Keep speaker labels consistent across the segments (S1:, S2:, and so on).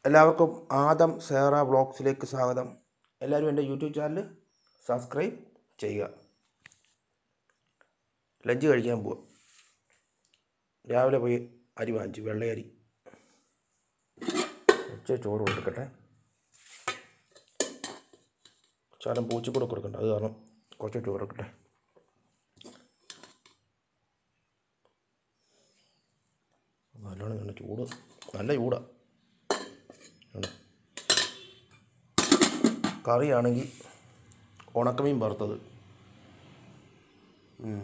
S1: എല്ലാവർക്കും ആദം സേറ വ്ളോഗ്സിലേക്ക് സ്വാഗതം എല്ലാവരും എൻ്റെ യൂട്യൂബ് ചാനൽ സബ്സ്ക്രൈബ് ചെയ്യുക ലഞ്ച് കഴിക്കാൻ പോവുക രാവിലെ പോയി അരി വാങ്ങിച്ചു വെള്ളയരി ഉച്ച ചോറ് കൊടുക്കട്ടെ ശാലം പൂച്ചക്കൂടെ കൊടുക്കണ്ട അത് കാരണം കുറച്ച് ചോറ് കൊടുക്കട്ടെ നല്ലോണം നല്ല ചൂട് നല്ല ചൂടാ ആണ്. കറിയാണെങ്കിൽ ഉണക്കമീൻ വറുത്തത് ഉം.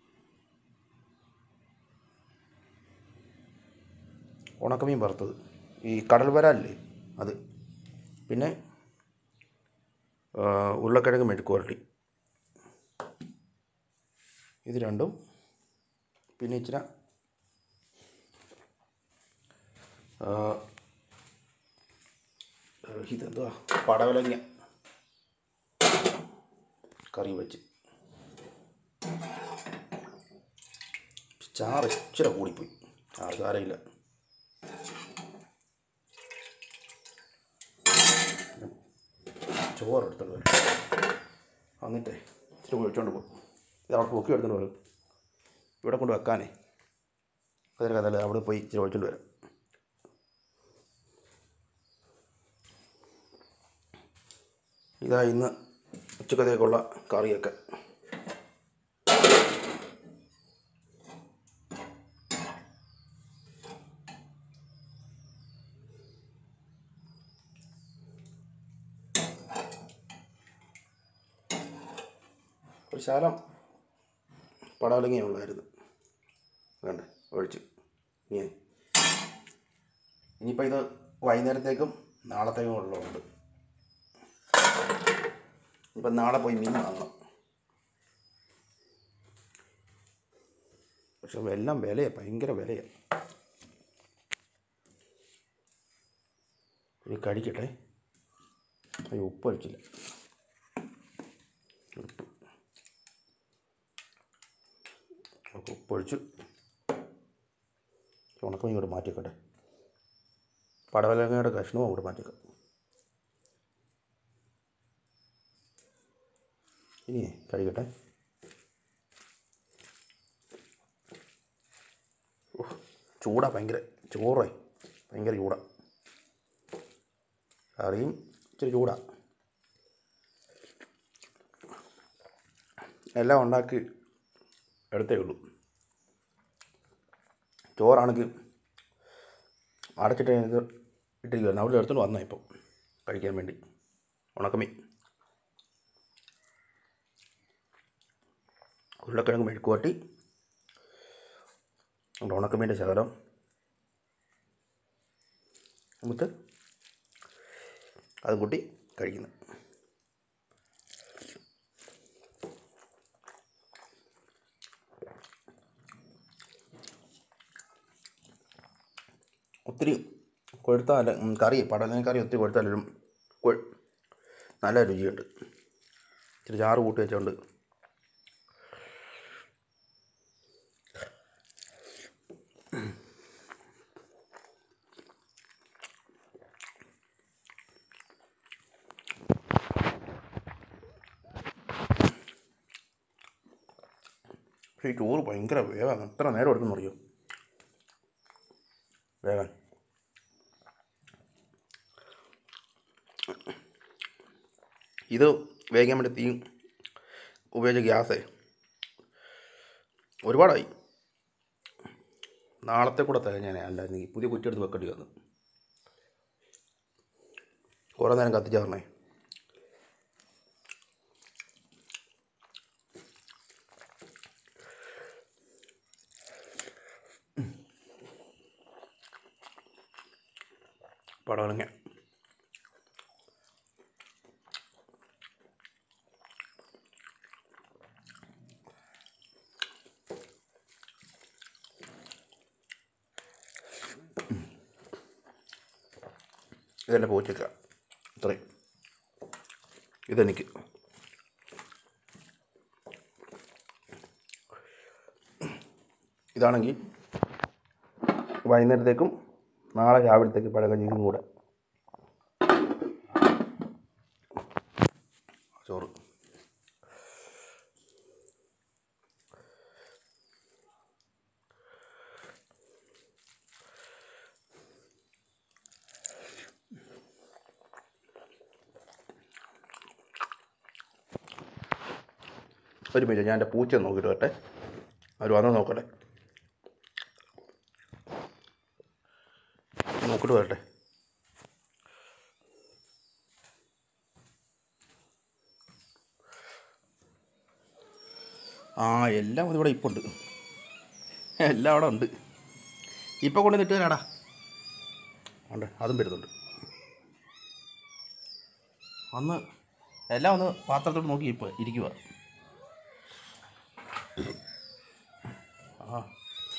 S1: ഉണക്കമീൻ വറുത്തത് ഈ കടൽ വരാലില്ലേ അത് പിന്നെ ആ, ഉരുളക്കിഴങ്ങ് മെഴുക്ക് പുരട്ടി ഇത് രണ്ടും പിന്നെ ഇച്ചിരി ആ, ഇതെന്തുവാ പടവലങ്ങ കറി വെച്ച് ചാറ് ഇച്ചിരി കൂടിപ്പോയി ചാറ് സാരമില്ല ചോറ് എടുത്തോണ്ട് വരും എന്നിട്ടേ ഇച്ചിരി ഒഴിച്ചോണ്ട് പോകും ഇത് അവിടെ പൊക്കി എടുത്തോണ്ട് വരും ഇവിടെ കൊണ്ട് വെക്കാനേ അതൊരു കഥയല്ല അവിടെ പോയി ഇച്ചിരി ഒഴിച്ചോണ്ട് വരാം ഇതാ ഇന്ന് ഉച്ചക്കത്തേക്കുള്ള കറിയൊക്കെ ഒരു ശാലം പടാലങ്ങ ഉള്ളായിരുന്നു വേണ്ട ഒഴിച്ച് ഇനി ഇനിയിപ്പോൾ ഇത് വൈകുന്നേരത്തേക്കും നാളത്തേക്കും ഉള്ളതുണ്ട് ഇപ്പം നാളെ പോയി മീൻ വാങ്ങണം പക്ഷെ എല്ലാം വിലയാണ് ഭയങ്കര വിലയാണ് ഇനി കഴിക്കട്ടെ അയ്യോ ഉപ്പ് അടിച്ചില്ല ഉപ്പ് നമുക്ക് ഉപ്പൊഴിച്ച് ഉണക്കം ഇങ്ങോട്ട് മാറ്റിക്കട്ടെ പടവലങ്ങയുടെ കഷ്ണവും അങ്ങോട്ട് മാറ്റിക്കാം ഇനി കഴിക്കട്ടെ ഉഫ്, ചൂടാ ഭയങ്കര ചോറേ ഭയങ്കര ചൂടാ കറിയും ഇച്ചിരി ചൂടാ എല്ലാം ഉണ്ടാക്കി എടുത്തേ ഉള്ളൂ ചോറാണെങ്കിൽ അടച്ചിട്ട് ഇത് ഇട്ടിരിക്കുവായിരുന്നു അവിടെ എടുത്തുകൊണ്ട് വന്നാൽ ഇപ്പോൾ കഴിക്കാൻ വേണ്ടി ഉണക്കമീൻ ഉരുളക്കിഴങ്ങ് മെഴുക്കുവട്ടി ഉണക്കമീൻ്റെ ശകലം എന്നിട്ട് അത് കൂട്ടി കഴിക്കുന്നു ഒത്തിരി കൊഴുത്താൽ ഉം, കറി പടലിന് കറി ഒത്തിരി കൊഴുത്താലും കൊ- നല്ല രുചിയുണ്ട് ഇച്ചിരി ചാറ് കൂട്ടി വെച്ചുകൊണ്ട് പക്ഷേ ഈ ചോറ് ഭയങ്കര വേഗം എത്ര നേരം എടുക്കുന്നു അറിയോ വേഗം ഇത് വേഗം വേണ്ടി തീ ഉപയോഗിച്ച ഗ്യാസേ ഒരുപാടായി നാളത്തെ കൂടെ തികഞ്ഞാനേ അല്ലായിരുന്നെങ്കിൽ പുതിയ കുറ്റിയെടുത്ത് വെക്കേണ്ടി വന്നു കുറേ നേരം കത്തിച്ചാർന്നേ പടവലങ്ങ ഇതെൻ്റെ പൂച്ചക്ക ഇത്രയും ഇതെനിക്ക് ഇതാണെങ്കിൽ വൈകുന്നേരത്തേക്കും നാളെ രാവിലത്തേക്ക് പഴകഞ്ഞിക്കും കൂടെ ഒരു മിനിറ്റ് ഞാൻ എൻ്റെ പൂച്ച നോക്കിയിട്ട് വരട്ടെ അവർ വന്ന് നോക്കട്ടെ നോക്കിയിട്ട് വരട്ടെ ആ എല്ലാം ഇവിടെ ഇപ്പോൾ ഉണ്ട് എല്ലാം അവിടെ ഉണ്ട് ഇപ്പം കൊണ്ട് നിട്ട് തരാടാ ഉണ്ട് അതും വരുന്നുണ്ട് ഒന്ന് എല്ലാം ഒന്ന് പാത്രത്തോട് നോക്കി ഇപ്പോൾ ഇരിക്കുക ആ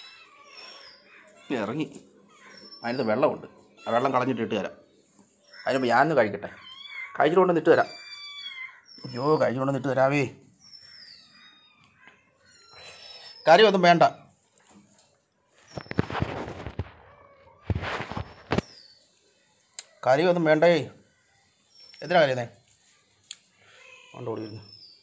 S1: ഇറങ്ങി അതിനകത്ത് വെള്ളമുണ്ട് ആ വെള്ളം കളഞ്ഞിട്ട് ഇട്ട് തരാം അതിന് ഞാനൊന്ന് കഴിക്കട്ടെ കഴിച്ചിട്ട് കൊണ്ട് ഇട്ട് തരാം അയ്യോ കഴിച്ചിട്ട് കൊണ്ട് ഇട്ട് തരാവേ കറിയൊന്നും വേണ്ട കറിയൊന്നും വേണ്ടേ എന്തിനാ കറിയുന്നേ കൊണ്ട് ഓടിയിരുന്നു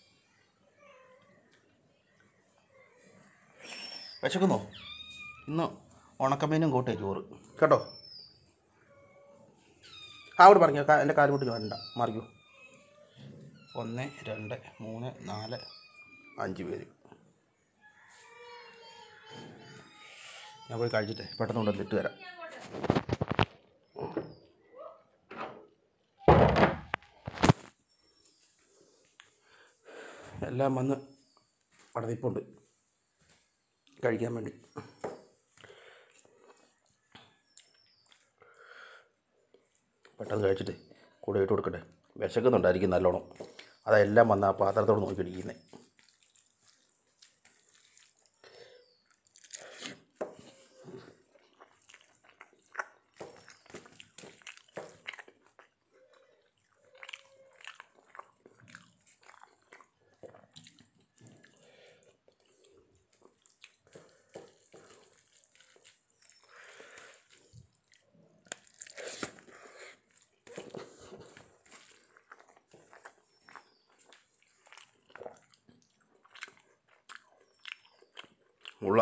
S1: വിശക്കുന്നോ ഇന്ന് ഉണക്കമീനും കൂട്ടേ ചോറ് കേട്ടോ ആ അവിടെ പറഞ്ഞു എൻ്റെ കാര്യം കൊണ്ട് വേണ്ട മറിയൂ ഒന്ന് രണ്ട് മൂന്ന് നാല് അഞ്ച് പേര് ഞാൻ പോയി കഴിച്ചിട്ട് പെട്ടെന്ന് കൊണ്ട് ഇട്ട് തരാം എല്ലാം വന്ന് അവിടെ നിൽപ്പുണ്ട് കഴിക്കാൻ വേണ്ടി പെട്ടെന്ന് കഴിച്ചിട്ട് കൂടെ ഇട്ട് കൊടുക്കട്ടെ വിശക്കുന്നുണ്ടായിരിക്കും നല്ലോണം അതെല്ലാം വന്ന് ആ പാത്രത്തോട് നോക്കിയിടിക്കുന്നത് ഉള്ള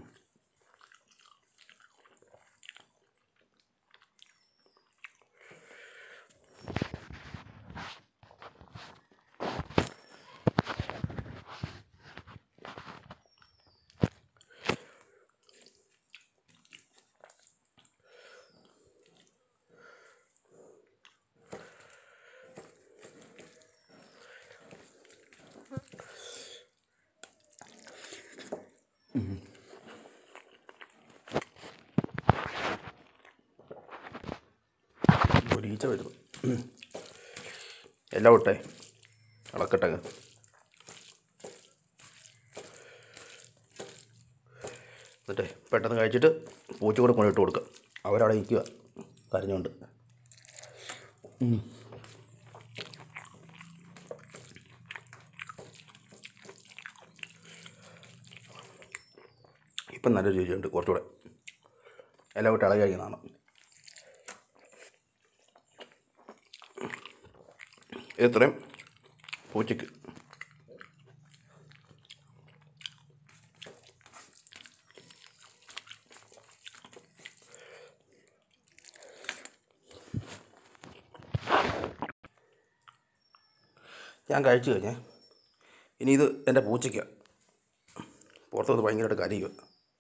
S1: ഒരു ഈച്ച വരുന്നു എല്ലാം ഇട്ടെ ഇളക്കട്ടെ അങ്ങ്. എന്നിട്ട് പെട്ടെന്ന് കഴിച്ചിട്ട് പൂച്ച കൂടെ കൊണ്ടിട്ട് കൊടുക്കുക അവരവിടെ ഇരിക്കുക കരഞ്ഞുകൊണ്ട് ഉം. ഇപ്പം നല്ലൊരു രുചിയുണ്ട് കുറച്ചുകൂടെ എല്ലാം വിട്ട് ഇളകി കഴിക്കുന്നതാണ് ഇത്രയും പൂച്ചയ്ക്ക് ഞാൻ കഴിച്ചു കഴിഞ്ഞേ ഇനി ഇത് എൻ്റെ പൂച്ചയ്ക്കാണ് പുറത്ത് വന്ന് ഭയങ്കരമായിട്ട് കരയുക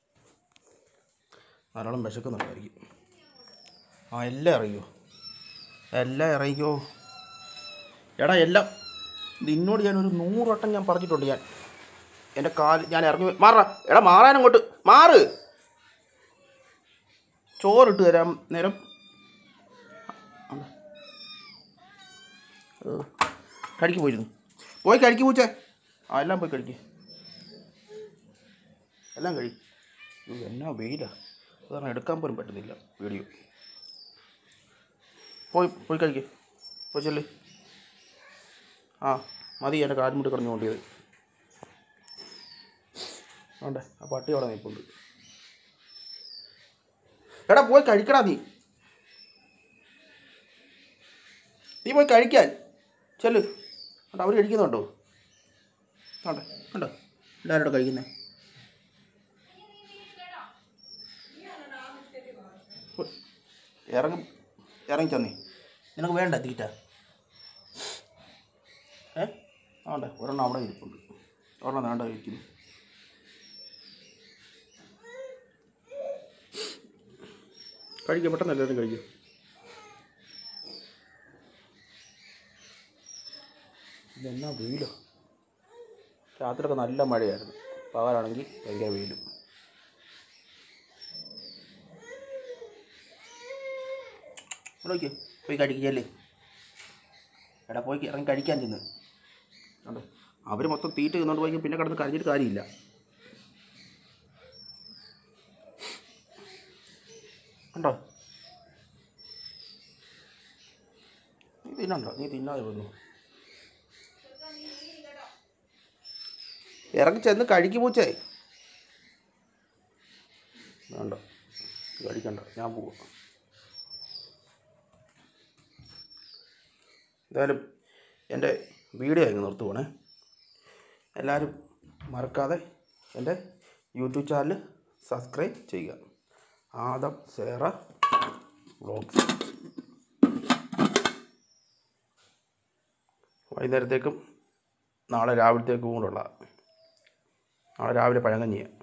S1: നല്ലോണം വിശക്കുന്നുണ്ടായിരിക്കും ആ എല്ലാം ഇറങ്ങിയോ എല്ലാം ഇറങ്ങിയോ എടാ എല്ലാം നിന്നോട് ഞാൻ ഒരു നൂറ് വട്ടം ഞാൻ പറഞ്ഞിട്ടുണ്ട് ഞാൻ എൻ്റെ കാൽ ഞാൻ ഇറങ്ങി വ- മാറാ എടാ മാറാനങ്ങോട്ട് മാറ് ചോറിട്ട് തരാം നേരം കടിക്ക് പോയിരുന്നു പോയി കഴിക്ക് പൂച്ചേ ആ എല്ലാം പോയി കഴിക്ക് എല്ലാം കഴി അയ്യോ, എന്നാ വെയിലാ അതാണ് എടുക്കാൻ പോലും പറ്റുന്നില്ല വീഡിയോ പോയി പോയി കഴിക്ക് പോയി ചെല്ല് ആ മതി എൻ്റെ കാലും മുട്ടി കിടന്നു കൊണ്ടിയത് വേണ്ടേ ആ പട്ടി അവിടെ നിൽപ്പുണ്ട് എടാ പോയി കഴിക്കടാ നീ നീ പോയി കഴിക്കാൻ ചെല്ല് കണ്ടോ അവർ കഴിക്കുന്നുണ്ടോ കണ്ടോ കണ്ടോ എല്ലാവരും കൂടെ കഴിക്കുന്നേ പോയി. ഇറങ്ങി ഇറങ്ങി ചെന്നേ നിനക്ക് വേണ്ട തീറ്റ ഏ ആണ്ടെ ഒരെണ്ണം അവിടെ ഇരിപ്പുണ്ട് ഒരെണ്ണം വേണ്ട കഴിക്കുന്നു കഴിക്കുക പെട്ടെന്ന് എല്ലാവരും കഴിക്കും ഇതെന്നാ വെയിലോ രാത്രിയൊക്കെ നല്ല മഴയായിരുന്നു പകലാണെങ്കിൽ ഭയങ്കര വെയിലും നോക്കി പോയി കഴിക്കല്ലേ എടാ പോയി ഇറങ്ങി കഴിക്കാൻ ചെന്ന് കണ്ടോ അവർ മൊത്തം തീറ്റ തിന്നുകൊണ്ട് പോയി പിന്നെ കിടന്ന് കരഞ്ഞിട്ട് കാര്യമില്ല കണ്ടോ നീ തിന്നണ്ടോ നീ തിന്നാതെ വന്നു ഇറങ്ങി ചെന്ന് കഴിക്ക് പൂച്ചേ വേണ്ട കഴിക്കണ്ട ഞാൻ പോവാം എന്തായാലും എൻ്റെ വീഡിയോ അങ്ങ് നിർത്തുവാണേ എല്ലാവരും മറക്കാതെ എൻ്റെ യൂട്യൂബ് ചാനൽ സബ്സ്ക്രൈബ് ചെയ്യുക ആദം സേറ വ്ളോഗ്സ് വൈകുന്നേരത്തേക്കും നാളെ രാവിലത്തേക്കും കൂടെ ഉള്ള നാളെ രാവിലെ പഴങ്കഞ്ഞിയാണ്